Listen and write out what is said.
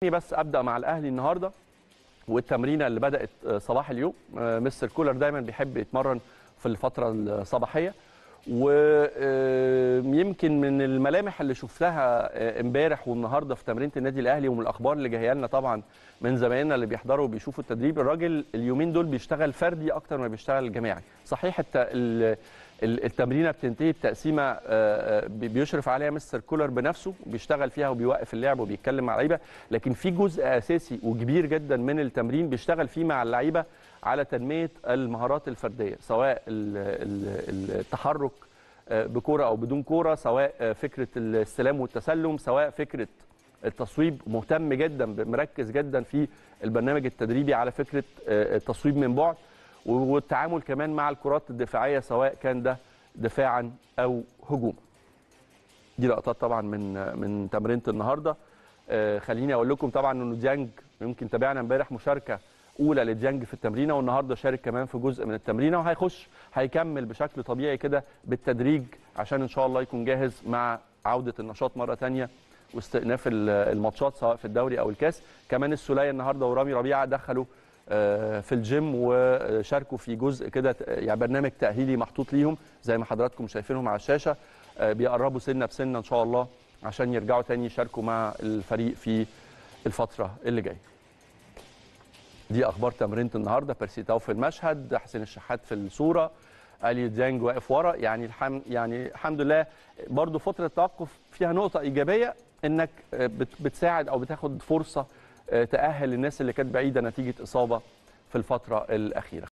بس ابدا مع الاهلي النهارده والتمرينه اللي بدات صباح اليوم مستر كولر دايما بيحب يتمرن في الفتره الصباحيه ويمكن من الملامح اللي شفتها امبارح والنهارده في تمرينه النادي الاهلي ومن الاخبار اللي جايه لنا طبعا من زمايلنا اللي بيحضروا وبيشوفوا التدريب الراجل اليومين دول بيشتغل فردي اكتر ما بيشتغل جماعي صحيح التمرينه بتنتهي بتقسيمه بيشرف عليها مستر كولر بنفسه بيشتغل فيها وبيوقف اللعب وبيتكلم مع اللعيبه لكن في جزء اساسي وكبير جدا من التمرين بيشتغل فيه مع اللعيبه على تنميه المهارات الفرديه سواء التحرك بكوره او بدون كوره سواء فكره الاستلام والتسلم سواء فكره التصويب مهتم جدا مركز جدا في البرنامج التدريبي على فكره التصويب من بعد والتعامل كمان مع الكرات الدفاعيه سواء كان ده دفاعا او هجوما دي لقطات طبعا من من تمرينه النهارده خليني اقول لكم طبعا انه ديانج يمكن تابعنا امبارح مشاركه اولى لديانج في التمرينه والنهارده شارك كمان في جزء من التمرينه وهيخش هيكمل بشكل طبيعي كده بالتدريج عشان ان شاء الله يكون جاهز مع عوده النشاط مره ثانيه واستئناف الماتشات سواء في الدوري او الكاس كمان السوليه النهارده ورامي ربيعه دخلوا في الجيم وشاركوا في جزء كده يعني برنامج تاهيلي محطوط ليهم زي ما حضراتكم شايفينهم على الشاشه بيقربوا سنه بسنه ان شاء الله عشان يرجعوا تاني يشاركوا مع الفريق في الفتره اللي جايه دي اخبار تمرينه النهارده بيرسي تاو في المشهد حسين الشحات في الصوره الي ديانج واقف ورا يعني الحم يعني الحمد لله برضو فتره التوقف فيها نقطه ايجابيه انك بتساعد او بتاخد فرصه تاهل الناس اللي كانت بعيده نتيجه اصابه في الفتره الاخيره